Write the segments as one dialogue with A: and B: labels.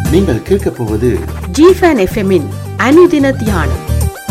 A: நீங்கள் கேட்கப் போவது
B: ஜிஃபன் எஃப்எம்மின் அனுதின தியானம்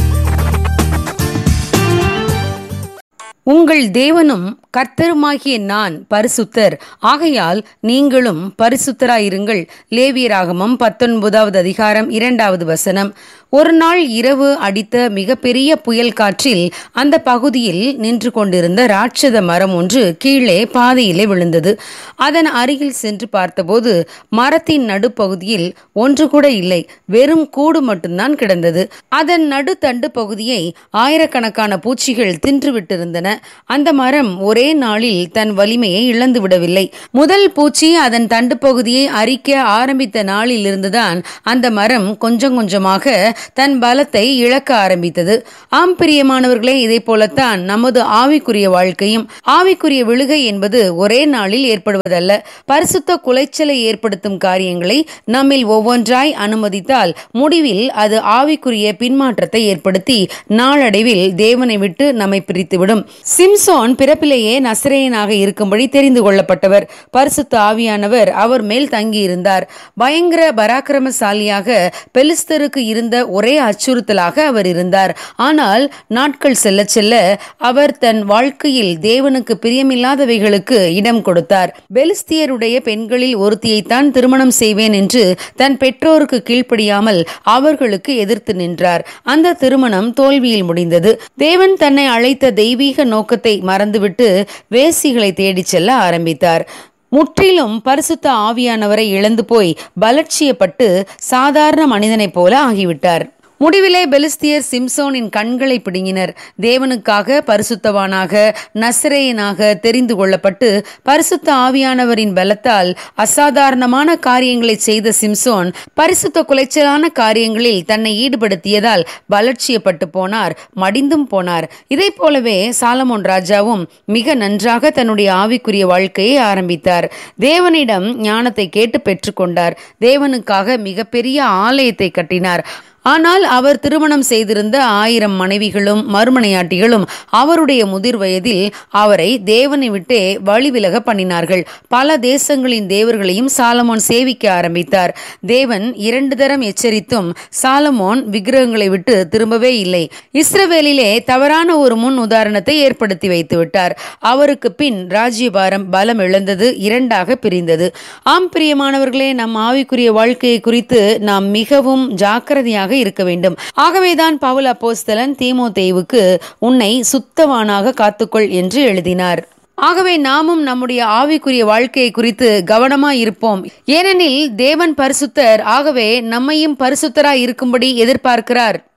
C: உங்கள் தேவனும் கர்த்தருமாகிய நான் பரிசுத்தர் ஆகையால் நீங்களும் பரிசுத்தராயிருங்கள் லேவியராகமம் பத்தொன்பதாவது அதிகாரம் இரண்டாவது வசனம் ஒரு நாள் இரவு அடித்த மிகப்பெரிய புயல் காற்றில் அந்த பகுதியில் நின்று கொண்டிருந்த ராட்சத மரம் ஒன்று கீழே பாதையிலே விழுந்தது அதன் அருகில் சென்று பார்த்தபோது மரத்தின் நடுப்பகுதியில் ஒன்று கூட இல்லை வெறும் கூடு மட்டும்தான் கிடந்தது அதன் நடுத்தண்டு பகுதியை ஆயிரக்கணக்கான பூச்சிகள் தின்றுவிட்டிருந்தன அந்த மரம் ஒரே நாளில் தன் வலிமையை இழந்து விடவில்லை முதல் பூச்சி அதன் தண்டு பகுதியை அரிக்க ஆரம்பித்த நாளில் இருந்துதான் அந்த மரம் கொஞ்சம் கொஞ்சமாக தன் பலத்தை இழக்க ஆரம்பித்தது ஆம் பிரியமானவர்களே இதை போலத்தான் நமது ஆவிக்குரிய வாழ்க்கையும் ஆவிக்குரிய விழுகை என்பது ஒரே நாளில் ஏற்படுவதல்ல பரிசுத்த குலைச்சலை ஏற்படுத்தும் காரியங்களை நம்மில் ஒவ்வொன்றாய் அனுமதித்தால் முடிவில் அது ஆவிக்குரிய பின்மாற்றத்தை ஏற்படுத்தி நாளடைவில் தேவனை விட்டு நம்மை பிரித்துவிடும் சிம்சோன் பிறப்பிலேயே நசரேயனாக இருக்கும்படி தெரிந்து கொள்ளப்பட்டவர் பரிசுத்த ஆவியானவர் அவர் மேல் தங்கியிருந்தார் பயங்கர பராக்கிரமசாலியாக பெலிஸ்தருக்கு இருந்த ஒரே அச்சுறுத்தலாக அவர் இருந்தார் ஆனால் நாட்கள் செல்ல செல்ல அவர் தன் வாழ்க்கையில் தேவனுக்கு பிரியமில்லாதவைகளுக்கு இடம் கொடுத்தார் பெலிஸ்தியருடைய பெண்களில் ஒருத்தியைத்தான் திருமணம் செய்வேன் என்று தன் பெற்றோருக்கு கீழ்ப்படியாமல் அவர்களுக்கு எதிர்த்து நின்றார் அந்த திருமணம் தோல்வியில் முடிந்தது தேவன் தன்னை அழைத்த தெய்வீக நோக்கத்தை மறந்துவிட்டு வேசிகளை தேடிச் செல்ல ஆரம்பித்தார் முற்றிலும் பரிசுத்த ஆவியானவரை இழந்து போய் பலட்சியப்பட்டு சாதாரண மனிதனைப் போல ஆகிவிட்டார் முடிவிலே பெலிஸ்தியர் சிம்சோனின் கண்களை பிடுங்கினர் தேவனுக்காக பரிசுத்தவானாக நசரேயனாக தெரிந்து கொள்ளப்பட்டு பரிசுத்த ஆவியானவரின் பலத்தால் அசாதாரணமான காரியங்களை செய்த சிம்சோன் பரிசுத்த குலைச்சலான காரியங்களில் தன்னை ஈடுபடுத்தியதால் பலட்சியப்பட்டு போனார் மடிந்தும் போனார் இதை போலவே சாலமோன் ராஜாவும் மிக நன்றாக தன்னுடைய ஆவிக்குரிய வாழ்க்கையை ஆரம்பித்தார் தேவனிடம் ஞானத்தை கேட்டு பெற்றுக்கொண்டார் தேவனுக்காக மிகப்பெரிய ஆலயத்தை கட்டினார் ஆனால் அவர் திருமணம் செய்திருந்த ஆயிரம் மனைவிகளும் மறுமனையாட்டிகளும் அவருடைய முதிர் வயதில் அவரை தேவனை விட்டே வழிவிலக பண்ணினார்கள் பல தேசங்களின் தேவர்களையும் சாலமோன் சேவிக்க ஆரம்பித்தார் தேவன் இரண்டு தரம் எச்சரித்தும் சாலமோன் விக்கிரகங்களை விட்டு திரும்பவே இல்லை இஸ்ரவேலிலே தவறான ஒரு முன் உதாரணத்தை ஏற்படுத்தி வைத்து விட்டார் அவருக்கு பின் ராஜ்யபாரம் பலம் இழந்தது இரண்டாக பிரிந்தது ஆம் பிரியமானவர்களே நம் ஆவிக்குரிய வாழ்க்கையை குறித்து நாம் மிகவும் ஜாக்கிரதையாக இருக்க வேண்டும் ஆகவேதான் பவுல் அப்போஸ்தலன் தீமோத்தேவுக்கு உன்னை சுத்தவானாக காத்துக்கொள் என்று எழுதினார் ஆகவே நாமும் நம்முடைய ஆவிக்குரிய வாழ்க்கையை குறித்து கவனமாய் இருப்போம் ஏனெனில் தேவன் பரிசுத்தர் ஆகவே நம்மையும் பரிசுத்தராய் இருக்கும்படி எதிர்பார்க்கிறார்